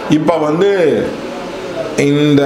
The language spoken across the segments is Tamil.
இப்போ வந்து இந்த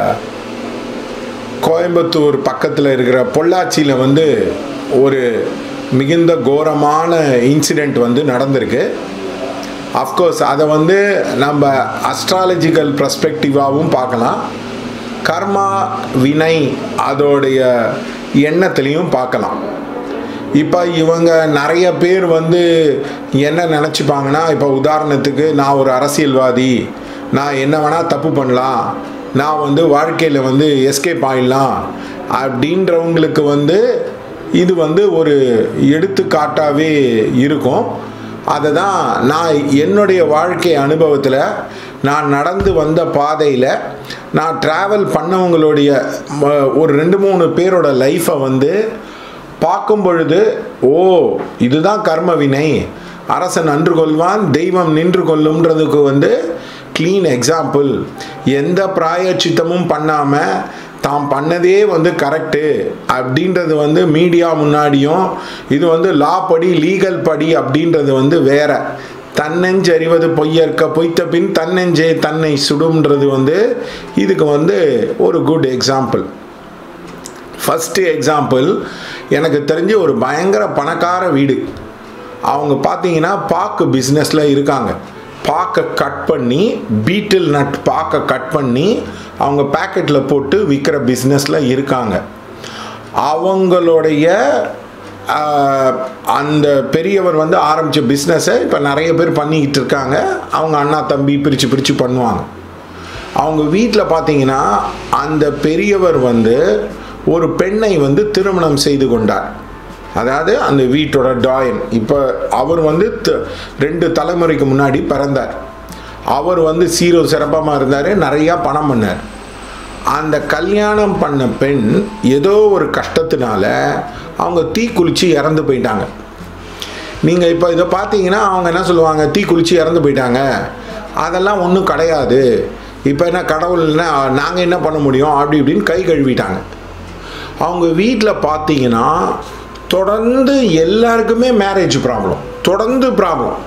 கோயம்புத்தூர் பக்கத்தில் இருக்கிற பொள்ளாச்சியில் வந்து ஒரு மிகுந்த கோரமான இன்சிடெண்ட் வந்து நடந்திருக்கு அஃப்கோர்ஸ் அதை வந்து நம்ம அஸ்ட்ராலஜிக்கல் பர்ஸ்பெக்டிவாகவும் பார்க்கலாம் கர்மா வினை அதோடைய எண்ணத்துலேயும் பார்க்கலாம் இப்போ இவங்க நிறைய பேர் வந்து என்ன நினச்சிப்பாங்கன்னா இப்போ உதாரணத்துக்கு நான் ஒரு அரசியல்வாதி நான் என்ன வேணால் தப்பு பண்ணலாம் நான் வந்து வாழ்க்கையில் வந்து எஸ்கேப் ஆகிடலாம் அப்படின்றவங்களுக்கு வந்து இது வந்து ஒரு எடுத்துக்காட்டாகவே இருக்கும் அதை தான் நான் என்னுடைய வாழ்க்கை அனுபவத்தில் நான் நடந்து வந்த பாதையில் நான் ட்ராவல் பண்ணவங்களுடைய ம- ஒரு ரெண்டு மூணு பேரோட லைஃப்பை வந்து பார்க்கும் பொழுது ஓ இதுதான் கர்ம வினை அரசன் அன்று கொள்வான் தெய்வம் நின்று கொள்ளும்ன்றதுக்கு வந்து க்ளீன் எக்ஸாம்பிள் எந்த பிராயச்சித்தமும் பண்ணாமல் தாம் பண்ணதே வந்து கரெக்டு அப்படின்றது வந்து மீடியா முன்னாடியும் இது வந்து லா படி லீகல் படி அப்படின்றது வந்து வேற தன்னெஞ்சு அறிவது பொய்யற்க பொய்த்த பின் தன்னெஞ்சே தன்னை சுடும்ன்றது வந்து இதுக்கு வந்து ஒரு குட் எக்ஸாம்பிள் ஃபஸ்ட்டு எக்ஸாம்பிள் எனக்கு தெரிஞ்ச ஒரு பயங்கர பணக்கார வீடு அவங்க பார்த்தீங்கன்னா பாக்கு பிஸ்னஸில் இருக்காங்க பாக்கை கட் பண்ணி பீட்டில் நட் பாக்கை கட் பண்ணி அவங்க பேக்கெட்டில் போட்டு விற்கிற பிஸ்னஸில் இருக்காங்க அவங்களுடைய ஆஹ், அந்த பெரியவர் வந்து ஆரம்பித்த பிஸ்னஸை இப்போ நிறைய பேர் பண்ணிக்கிட்டு இருக்காங்க அவங்க அண்ணா தம்பி பிரித்து பிரித்து பண்ணுவாங்க அவங்க வீட்டில் பார்த்தீங்கன்னா அந்த பெரியவர் வந்து ஒரு பெண்ணை வந்து திருமணம் செய்து கொண்டார் அதாவது அந்த வீட்டோட டாயன் இப்போ அவர் வந்து த- ரெண்டு தலைமுறைக்கு முன்னாடி பிறந்தார் அவர் வந்து சீரோ சிறப்பமாக இருந்தார் நிறையா பணம் பண்ணார் அந்த கல்யாணம் பண்ண பெண் ஏதோ ஒரு கஷ்டத்தினால அவங்க தீ குளிச்சு இறந்து போயிட்டாங்க நீங்கள் இப்போ இதை பார்த்தீங்கன்னா அவங்க என்ன சொல்லுவாங்க தீ குளிச்சு இறந்து போயிட்டாங்க அதெல்லாம் ஒன்றும் கிடையாது இப்போ என்ன கடவுள்னா நாங்கள் என்ன பண்ண முடியும் அப்படி இப்படின்னு கை கழுவிட்டாங்க அவங்க வீட்டில் பார்த்தீங்கன்னா தொடர்ந்து எல்லாருக்குமே மேரேஜ் ப்ராப்ளம் தொடர்ந்து ப்ராப்ளம்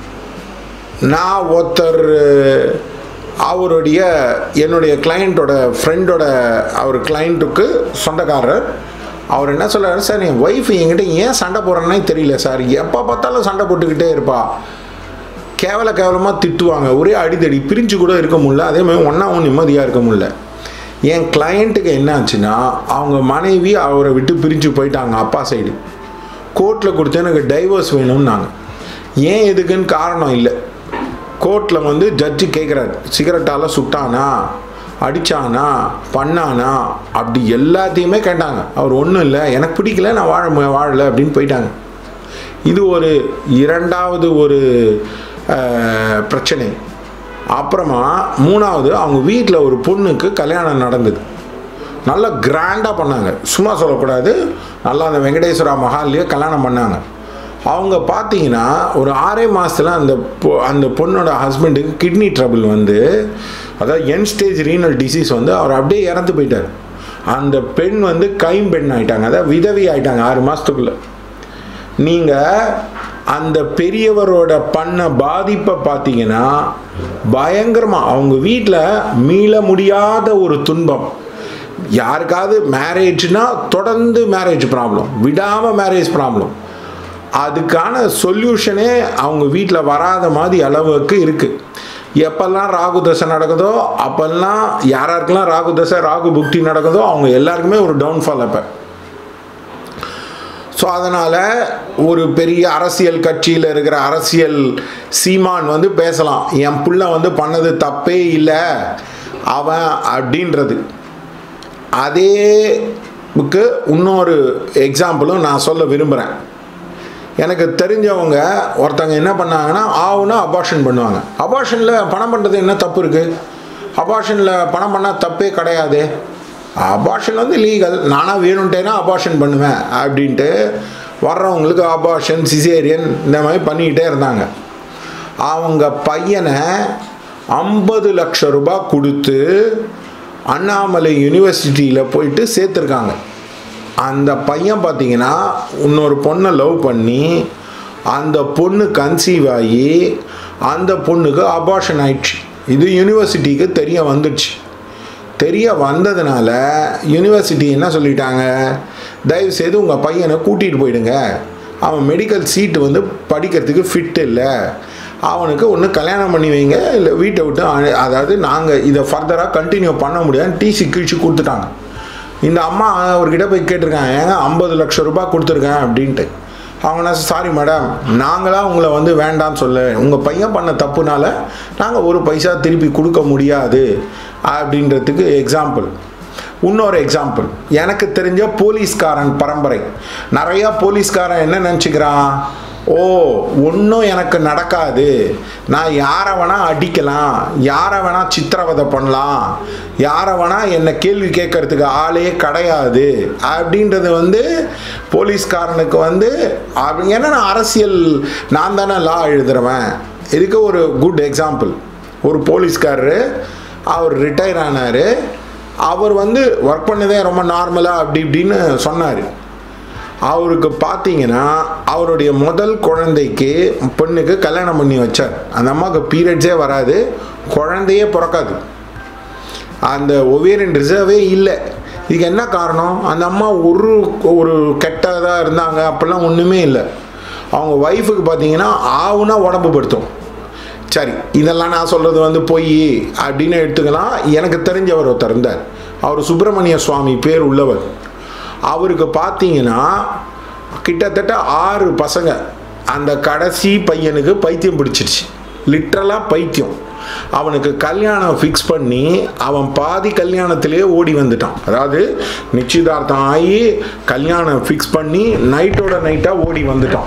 நான் ஒருத்தர் அவருடைய என்னுடைய கிளையண்ட்டோட ஃப்ரெண்டோட அவர் கிளையண்ட்டுக்கு சொந்தக்காரர் அவர் என்ன சொல்றாரு சார் என் ஒய்ஃப் என்கிட்ட ஏன் சண்டை போடுறேன்னே தெரியல சார் எப்போ பார்த்தாலும் சண்டை போட்டுக்கிட்டே இருப்பா கேவல கேவலமாக திட்டுவாங்க ஒரே அடிதடி பிரிஞ்சு கூட இருக்க முடியல அதே மாதிரி ஒன்றாவும் நிம்மதியாக இருக்க முடியல என் கிளையண்ட்டுக்கு என்ன ஆச்சுன்னா அவங்க மனைவி அவரை விட்டு பிரிஞ்சு போயிட்டாங்க அப்பா சைடு கோர்ட்டில் கொடுத்து எனக்கு டைவர்ஸ் வேணும்னாங்க ஏன் எதுக்குன்னு காரணம் இல்லை கோர்ட்டில் வந்து ஜட்ஜி கேட்குறாரு சிகரெட்டால் சுட்டானா அடிச்சானா பண்ணானா அப்படி எல்லாத்தையுமே கேட்டாங்க அவர் ஒன்றும் இல்லை எனக்கு பிடிக்கல நான் வாழ மு- வாழலை அப்படின்னு போயிட்டாங்க இது ஒரு இரண்டாவது ஒரு அஹ், பிரச்சனை அப்புறமா மூணாவது அவங்க வீட்டில் ஒரு பொண்ணுக்கு கல்யாணம் நடந்தது நல்லா கிராண்டாக பண்ணாங்க சும்மா சொல்லக்கூடாது நல்லா அந்த வெங்கடேஸ்வரா மஹால்லையே கல்யாணம் பண்ணாங்க அவங்க பார்த்தீங்கன்னா ஒரு ஆறே மாதத்தில் அந்த பொ- அந்த பொண்ணோட ஹஸ்பண்டுக்கு கிட்னி ட்ரபிள் வந்து அதாவது என் ஸ்டேஜ் ரீனல் டிசீஸ் வந்து அவர் அப்படியே இறந்து போயிட்டார் அந்த பெண் வந்து கைம்பெண் ஆயிட்டாங்க அதாவது விதவி ஆயிட்டாங்க ஆறு மாதத்துக்குள்ளே நீங்கள் அந்த பெரியவரோட பண்ண பாதிப்பை பார்த்தீங்கன்னா பயங்கரமாக அவங்க வீட்டில் மீள முடியாத ஒரு துன்பம் யாருக்காவது மேரேஜ்னா தொடர்ந்து மேரேஜ் ப்ராப்ளம் விடாமல் மேரேஜ் ப்ராப்ளம் அதுக்கான சொல்யூஷனே அவங்க வீட்டில் வராத மாதிரி அளவுக்கு இருக்குது எப்பெல்லாம் ராகு தசை நடக்குதோ அப்பெல்லாம் யாராருக்கெல்லாம் ராகு தசை ராகு புக்தி நடக்குதோ அவங்க எல்லாருக்குமே ஒரு டவுன்ஃபால் அப்போ ஸோ அதனால் ஒரு பெரிய அரசியல் கட்சியில் இருக்கிற அரசியல் சீமான் வந்து பேசலாம் என் புள்ள வந்து பண்ணது தப்பே இல்லை அவன் அப்படின்றது அதேக்கு இன்னொரு எக்ஸாம்பிளும் நான் சொல்ல விரும்புகிறேன் எனக்கு தெரிஞ்சவங்க ஒருத்தங்க என்ன பண்ணாங்கன்னா ஆவுனா அபார்ஷன் பண்ணுவாங்க அபார்ஷனில் பணம் பண்ணுறது என்ன தப்பு இருக்குது அபார்ஷனில் பணம் பண்ணால் தப்பே கிடையாது அபார்ஷன் வந்து லீகல் நானாக வேணுன்ட்டேனா அபார்ஷன் பண்ணுவேன் அப்படின்ட்டு வர்றவங்களுக்கு அபார்ஷன் சிசேரியன் இந்த மாதிரி பண்ணிக்கிட்டே இருந்தாங்க அவங்க பையனை ஐம்பது லட்ச ரூபாய் கொடுத்து அண்ணாமலை யூனிவர்சிட்டியில் போயிட்டு சேர்த்துருக்காங்க அந்த பையன் பார்த்தீங்கன்னா இன்னொரு பொண்ணை லவ் பண்ணி அந்த பொண்ணு கன்சீவ் ஆகி அந்த பொண்ணுக்கு அபார்ஷன் ஆயிடுச்சு இது யூனிவர்சிட்டிக்கு தெரிய வந்துடுச்சு தெரிய வந்ததுனால யூனிவர்சிட்டி என்ன சொல்லிட்டாங்க தயவுசெய்து உங்கள் பையனை கூட்டிகிட்டு போயிடுங்க அவன் மெடிக்கல் சீட்டு வந்து படிக்கிறதுக்கு ஃபிட் இல்லை அவனுக்கு ஒன்று கல்யாணம் பண்ணி வைங்க இல்லை வீட்டை விட்டு அனு- அதாவது நாங்கள் இதை ஃபர்தராக கண்டினியூ பண்ண முடியாதுன்னு டிசி கிழிச்சு கொடுத்துட்டாங்க இந்த அம்மா அவர்கிட்ட போய் கேட்டிருக்காங்க ஏங்க ஐம்பது லட்சம் ரூபாய் கொடுத்துருக்கேன் அப்படின்ட்டு அவங்க சாரி மேடம் நாங்களாம் உங்களை வந்து வேண்டாம்னு சொல்ல உங்கள் பையன் பண்ண தப்புனால நாங்கள் ஒரு பைசா திருப்பி கொடுக்க முடியாது அப்படின்றதுக்கு எக்ஸாம்பிள் இன்னொரு எக்ஸாம்பிள் எனக்கு தெரிஞ்ச போலீஸ்காரன் பரம்பரை நிறையா போலீஸ்காரன் என்ன நினச்சிக்கிறான் ஓ ஒன்றும் எனக்கு நடக்காது நான் யாரை வேணா அடிக்கலாம் யாரை வேணா சித்திரவதை பண்ணலாம் யாரை வேணா என்னை கேள்வி கேட்கறதுக்கு ஆளே கிடையாது அப்படின்றது வந்து போலீஸ்காரனுக்கு வந்து அப்படி- ஏன்னா நான் அரசியல் நான் தானே லா எழுதுறவன் இதுக்கு ஒரு குட் எக்ஸாம்பிள் ஒரு போலீஸ்காரரு அவர் ரிட்டையர் ஆனார் அவர் வந்து ஒர்க் பண்ணதே ரொம்ப நார்மலாக அப்படி இப்படின்னு சொன்னார் அவருக்கு பார்த்தீங்கன்னா அவருடைய முதல் குழந்தைக்கு பெண்ணுக்கு கல்யாணம் பண்ணி வச்சார் அந்த அம்மாவுக்கு பீரியட்ஸே வராது குழந்தையே பிறக்காது அந்த ஒவேரியன் ரிசர்வே இல்லை இதுக்கு என்ன காரணம் அந்த அம்மா ஒரு ஒரு கெட்டதாக இருந்தாங்க அப்போல்லாம் ஒன்றுமே இல்லை அவங்க ஒய்ஃபுக்கு பார்த்தீங்கன்னா ஆவுனா உடம்பு படுத்தும் சரி இதெல்லாம் நான் சொல்கிறது வந்து பொய் அப்படின்னு எடுத்துக்கலாம் எனக்கு தெரிஞ்சவர் ஒருத்தர் இருந்தார் அவர் சுப்பிரமணிய சுவாமி பேர் உள்ளவர் அவருக்கு பார்த்தீங்கன்னா கிட்டத்தட்ட ஆறு பசங்க அந்த கடைசி பையனுக்கு பைத்தியம் பிடிச்சிருச்சு லிட்ரலாக பைத்தியம் அவனுக்கு கல்யாணம் ஃபிக்ஸ் பண்ணி அவன் பாதி கல்யாணத்திலேயே ஓடி வந்துட்டான் அதாவது நிச்சயதார்த்தம் ஆகி கல்யாணம் ஃபிக்ஸ் பண்ணி நைட்டோட நைட்டாக ஓடி வந்துட்டான்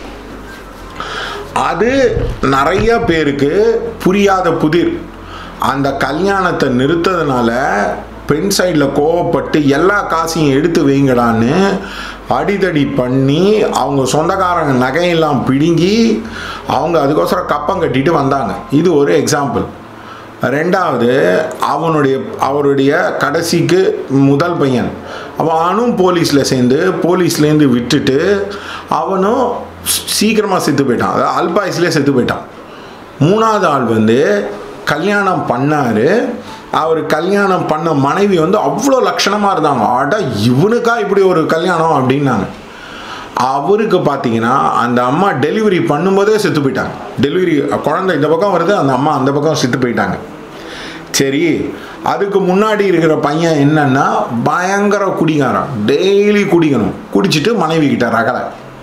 அது நிறைய பேருக்கு புரியாத புதிர் அந்த கல்யாணத்தை நிறுத்ததுனால பெண் சைடில் கோவப்பட்டு எல்லா காசையும் எடுத்து வைங்கடான்னு அடிதடி பண்ணி அவங்க சொந்தக்காரங்க நகையெல்லாம் பிடுங்கி அவங்க அதுக்கோசரம் கப்பம் கட்டிட்டு வந்தாங்க இது ஒரு எக்ஸாம்பிள் ரெண்டாவது அவனுடைய அவருடைய கடைசிக்கு முதல் பையன் அவனும் போலீஸில் சேர்ந்து போலீஸ்லேருந்து விட்டுட்டு அவனும் சீக்கிரமாக செத்து போயிட்டான் அதாவது அல்பாயுஸ்லேயே செத்து போயிட்டான் மூணாவது ஆள் வந்து கல்யாணம் பண்ணார் அவர் கல்யாணம் பண்ண மனைவி வந்து அவ்வளோ லட்சணமாக இருந்தாங்க ஆட்டா இவனுக்கா இப்படி ஒரு கல்யாணம் அப்படின்னாங்க அவருக்கு பார்த்தீங்கன்னா அந்த அம்மா டெலிவரி பண்ணும்போதே செத்து போயிட்டாங்க டெலிவரி குழந்தை இந்த பக்கம் வருது அந்த அம்மா அந்த பக்கம் செத்து போயிட்டாங்க சரி அதுக்கு முன்னாடி இருக்கிற பையன் என்னன்னா பயங்கர குடிகாரன் டெய்லி குடிக்கணும் குடிச்சிட்டு மனைவி கிட்ட ரகலை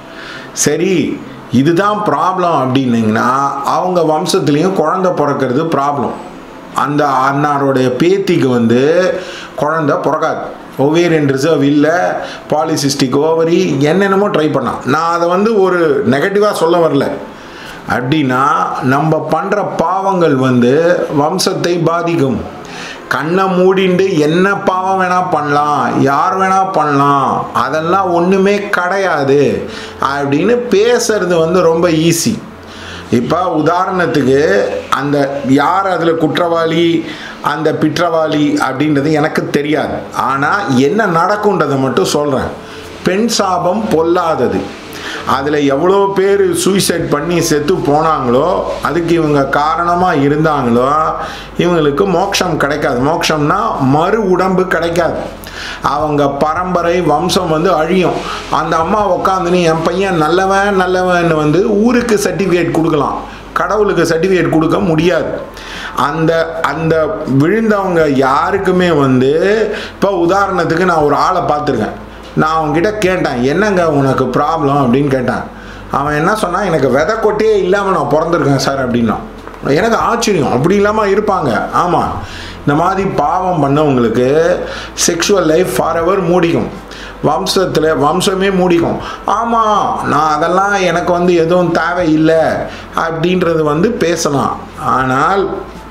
சரி இதுதான் ப்ராப்ளம் அப்படின்னீங்கன்னா அவங்க வம்சத்துலேயும் குழந்தை பிறக்கிறது ப்ராப்ளம் அந்த அன்னாருடைய பேத்திக்கு வந்து குழந்தை பிறக்காது ஒவேரியன் ரிசர்வ் இல்லை பாலிசிஸ்டிக் ஓவரி என்னென்னமோ ட்ரை பண்ணான் நான் அதை வந்து ஒரு நெகட்டிவாக சொல்ல வரல அப்படின்னா நம்ம பண்ணுற பாவங்கள் வந்து வம்சத்தை பாதிக்கும் கண்ணை மூடிண்டு என்ன பாவம் வேணா பண்ணலாம் யார் வேணா பண்ணலாம் அதெல்லாம் ஒன்றுமே கிடையாது அப்படின்னு பேசுறது வந்து ரொம்ப ஈஸி இப்போ உதாரணத்துக்கு அந்த யார் அதில் குற்றவாளி அந்த பிற்றவாளி அப்படின்றது எனக்கு தெரியாது ஆனால் என்ன நடக்குன்றதை மட்டும் சொல்கிறேன் பெண் சாபம் பொல்லாதது அதில் எவ்வளோ பேர் சூசைட் பண்ணி செத்து போனாங்களோ அதுக்கு இவங்க காரணமாக இருந்தாங்களோ இவங்களுக்கு மோட்சம் கிடைக்காது மோட்சம்னா மறு உடம்பு கிடைக்காது அவங்க பரம்பரை வம்சம் வந்து அழியும் அந்த அம்மா உக்காந்துன்னு என் பையன் நல்லவன் நல்லவன் வந்து ஊருக்கு சர்டிஃபிகேட் கொடுக்கலாம் கடவுளுக்கு சர்டிஃபிகேட் கொடுக்க முடியாது அந்த அந்த விழுந்தவங்க யாருக்குமே வந்து இப்போ உதாரணத்துக்கு நான் ஒரு ஆளை பார்த்துருக்கேன் நான் அவன்கிட்ட கேட்டேன் என்னங்க உனக்கு ப்ராப்ளம் அப்படின்னு கேட்டேன் அவன் என்ன சொன்னான் எனக்கு விதை கொட்டியே இல்லாமல் நான் பிறந்திருக்கேன் சார் அப்படின்னா எனக்கு ஆச்சரியம் அப்படி இல்லாமல் இருப்பாங்க ஆமாம் இந்த மாதிரி பாவம் பண்ணவங்களுக்கு செக்ஷுவல் லைஃப் ஃபார் எவர் மூடிக்கும் வம்சத்தில் வம்சமே மூடிக்கும் ஆமாம் நான் அதெல்லாம் எனக்கு வந்து எதுவும் தேவையில்லை அப்படின்றது வந்து பேசலாம் ஆனால்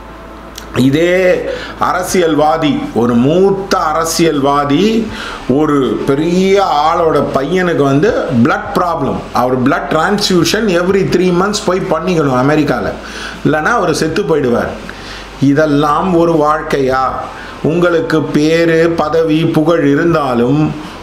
இதே அரசியல்வாதி ஒரு மூத்த அரசியல்வாதி ஒரு பெரிய ஆளோட பையனுக்கு வந்து பிளட் ப்ராப்ளம் அவர் blood transfusion every three months போய் பண்ணிக்கணும் அமெரிக்காவில் இல்லைன்னா அவர் செத்து போயிடுவார் இதெல்லாம் ஒரு வாழ்க்கையா உங்களுக்கு பேரு பதவி புகழ் இருந்தாலும்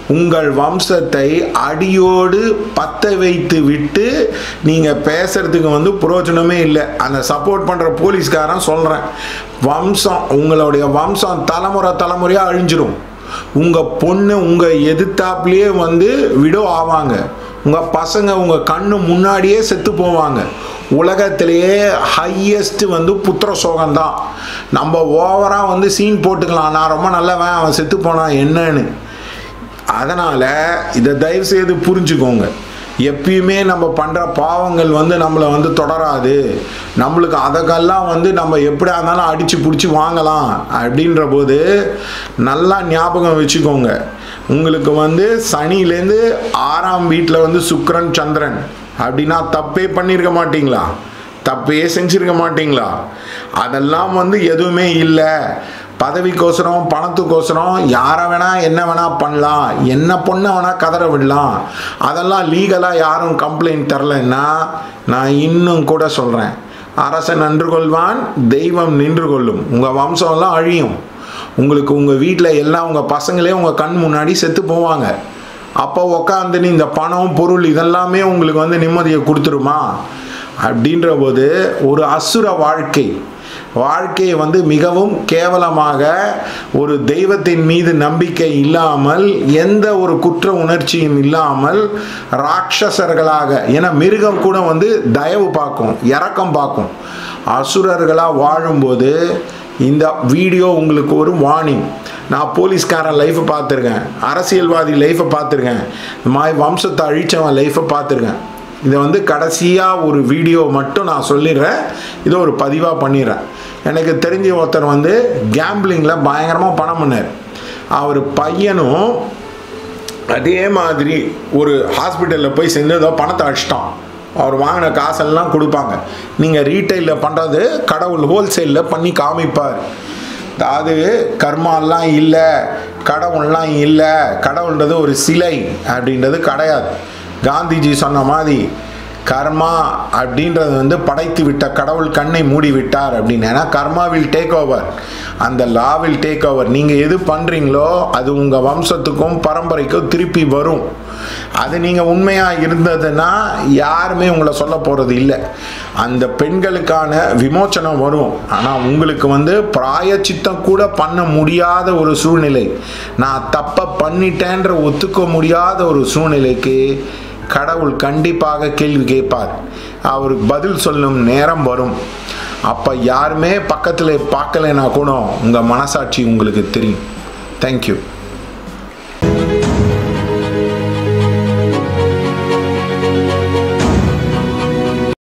உங்கள் வம்சத்தை அடியோடு பத்த வைத்து விட்டு நீங்கள் பேசுறதுக்கு வந்து புரோஜனமே இல்லை அந்த சப்போர்ட் பண்ணுற போலீஸ்காரன் சொல்கிறேன் வம்சம் உங்களுடைய வம்சம் தலைமுறை தலைமுறையாக அழிஞ்சிரும் உங்கள் பொண்ணு உங்கள் எதிர்த்தாப்புலேயே வந்து விடோ ஆவாங்க உங்கள் பசங்க உங்கள் கண்ணு முன்னாடியே செத்து போவாங்க உலகத்திலேயே ஹையஸ்ட் வந்து புத்திர சோகம்தான் நம்ம ஓவராக வந்து சீன் போட்டுக்கலாம் நான் ரொம்ப நல்லவன் அவன் செத்து போனான் என்னன்னு அதனால் இதை தயவு செய்து புரிஞ்சுக்கோங்க எப்பயுமே நம்ம பண்ணுற பாவங்கள் வந்து நம்மளை வந்து தொடராது நம்மளுக்கு அதுக்கெல்லாம் வந்து நம்ம எப்படியா இருந்தாலும் அடித்து பிடிச்சி வாங்கலாம் அப்படின்ற போது நல்லா ஞாபகம் வச்சுக்கோங்க உங்களுக்கு வந்து சனிலேருந்து ஆறாம் வீட்டில் வந்து சுக்கிரன் சந்திரன் அப்படின்னா தப்பே பண்ணியிருக்க மாட்டீங்களா தப்பே செஞ்சிருக்க மாட்டீங்களா அதெல்லாம் வந்து எதுவுமே இல்லை பதவிக்கோசரம் பணத்துக்கோசரம் யாரை வேணா என்ன வேணா பண்ணலாம் என்ன பொண்ணை வேணா கதற விடலாம் அதெல்லாம் லீகலாக யாரும் கம்ப்ளைண்ட் தரலைன்னா நான் இன்னும் கூட சொல்கிறேன் அரசன் நன்று கொள்வான் தெய்வம் நின்று கொள்ளும் உங்கள் வம்சம்லாம் அழியும் உங்களுக்கு உங்கள் வீட்டில் எல்லாம் உங்கள் பசங்களே உங்கள் கண் முன்னாடி செத்து போவாங்க அப்போ உக்காந்து இந்த பணம் பொருள் இதெல்லாமே உங்களுக்கு வந்து நிம்மதியை கொடுத்துருமா அப்படின்ற போது ஒரு அசுர வாழ்க்கை வாழ்க்கையை வந்து மிகவும் கேவலமாக ஒரு தெய்வத்தின் மீது நம்பிக்கை இல்லாமல் எந்த ஒரு குற்ற உணர்ச்சியும் இல்லாமல் ராட்சசர்களாக ஏன்னா மிருகம் கூட வந்து தயவு பார்க்கும் இரக்கம் பார்க்கும் அசுரர்களாக வாழும்போது இந்த வீடியோ உங்களுக்கு ஒரு வார்னிங் நான் போலீஸ்காரன் லைஃப்பை பார்த்துருக்கேன் அரசியல்வாதி லைஃப்பை பார்த்துருக்கேன் இந்த மாதிரி வம்சத்தை அழிச்சவன் லைஃப்பை பார்த்துருக்கேன் இதை வந்து கடைசியாக ஒரு வீடியோ மட்டும் நான் சொல்லிடுறேன் இதை ஒரு பதிவாக பண்ணிடுறேன் எனக்கு தெரிஞ்ச ஒருத்தர் வந்து கேம்பிளிங்கில் பயங்கரமாக பணம் பண்ணார் அவர் பையனும் அதே மாதிரி ஒரு ஹாஸ்பிட்டலில் போய் சேர்ந்து ஏதோ பணத்தை அடிச்சிட்டான் அவர் வாங்கின காசெல்லாம் கொடுப்பாங்க நீங்கள் ரீட்டைலில் பண்ணுறது கடவுள் ஹோல்சேலில் பண்ணி காமிப்பார் அதாவது கர்மாலாம் இல்லை கடவுள்லாம் இல்லை கடவுள்ன்றது ஒரு சிலை அப்படின்றது கிடையாது காந்திஜி சொன்ன மாதிரி கர்மா அப்படின்றது வந்து படைத்து விட்ட கடவுள் கண்ணை மூடி விட்டார் அப்படின்னு ஏன்னா கர்மா வில் டேக் ஓவர் அந்த லா வில் டேக் ஓவர் நீங்கள் எது பண்ணுறீங்களோ அது உங்கள் வம்சத்துக்கும் பரம்பரைக்கும் திருப்பி வரும் அது நீங்கள் உண்மையாக இருந்ததுன்னா யாருமே உங்களை சொல்ல போகிறது இல்லை அந்த பெண்களுக்கான விமோச்சனம் வரும் ஆனால் உங்களுக்கு வந்து பிராயச்சித்தம் கூட பண்ண முடியாத ஒரு சூழ்நிலை நான் தப்பை பண்ணிட்டேன்ற ஒத்துக்க முடியாத ஒரு சூழ்நிலைக்கு கடவுள் கண்டிப்பாக கேள்வி கேட்பார் அவருக்கு பதில் சொல்லும் நேரம் வரும் அப்போ யாருமே பக்கத்தில் பார்க்கலைன்னா கூட உங்கள் மனசாட்சி உங்களுக்கு தெரியும் தேங்க்யூ